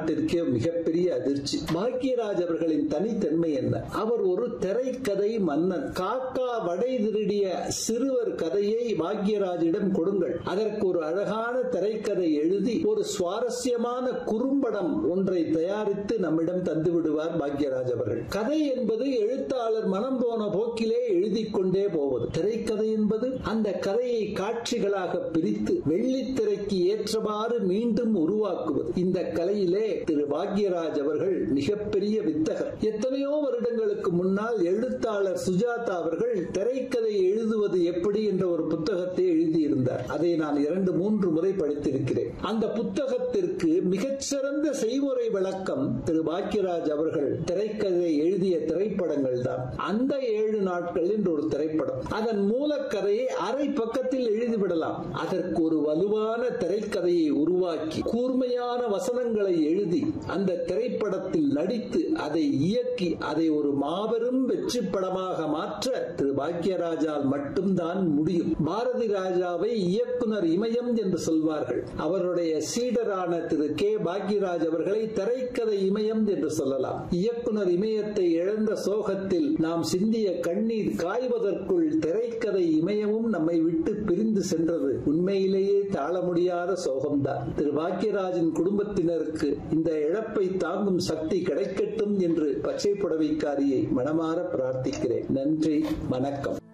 நாட்டிற்கே மிகப்பெரிய அதிர்ச்சி பாக்யராஜ் அவர்களின் தனித்தன்மை என்ன அவர் ஒரு திரைக்கதை மன்னன் காக்கா வடை திருடிய சிறுவர் கதையை பாக்யராஜிடம் கொடுங்கள் அதற்கு ஒரு அழகான திரைக்கதை எழுதி ஒரு சுவாரஸ்யமான குறும்படம் ஒன்றை தயாரித்து நம்மிடம் தந்து விடுவார் பாக்யராஜ் அவர்கள் கதை என்பது எழுத்தாளர் மனம் போன போக்கிலே எழுதி கொண்டே போவது திரைக்கதை என்பது அந்த கதையை காட்சிகளாக பிரித்து வெள்ளித்திரைக்கு ஏற்றவாறு மீண்டும் உருவாக்குவது இந்த கலையிலே திரு பாக்யராஜ் அவர்கள் மிகப்பெரிய வித்தகர் எத்தனையோ வருடங்களுக்கு முன்னால் எழுத்தாளர் சுஜாதா அவர்கள் திரைக்கதை எழுதுவது எப்படி என்ற ஒரு புத்தகத்தை எழுதியிருந்தார் அதை நான் இரண்டு மூன்று முறை படித்திருக்கிறேன் அந்த புத்தகத்திற்கு மிகச்சிறந்த செய்முறை விளக்கம் திரு பாக்யராஜ் அவர்கள் திரைக்கதை எழுதிய திரைப்படங்கள் தான் அந்த ஏழு நாட்கள் என்று ஒரு திரைப்படம் அதன் மூலக்கதையை அரை பக்கத்தில் எழுதிவிடலாம் அதற்கு ஒரு வலுவான திரைக்கதையை உருவாக்கி கூர்மையான வசனங்களை எழுதி அந்த திரைப்படத்தில் நடித்து அதை இயக்கி அதை ஒரு மாபெரும் வெற்றி படமாக மாற்ற திரு பாக்யராஜால் மட்டும்தான் முடியும் பாரதி ராஜாவை இயக்குனர் இமயம் என்று சொல்வார்கள் அவருடைய சீடரான திரு கே பாக்யராஜ் அவர்களை திரைக்கதை இமயம் என்று சொல்லலாம் இயக்குனர் இமயத்தை இழந்த சோகத்தில் நாம் சிந்திய கண்ணீர் காய்வதற்குள் திரைக்கதை இமயமும் நம்மை விட்டு பிரிந்து சென்றது உண்மையிலேயே தாழ முடியாத சோகம்தான் திரு பாக்யராஜின் குடும்பத்தினருக்கு இந்த இழப்பை தாங்கும் சக்தி கிடைக்கட்டும் என்று பச்சை புடவைக்காரியை மனமாற பிரார்த்திக்கிறேன் நன்றி வணக்கம்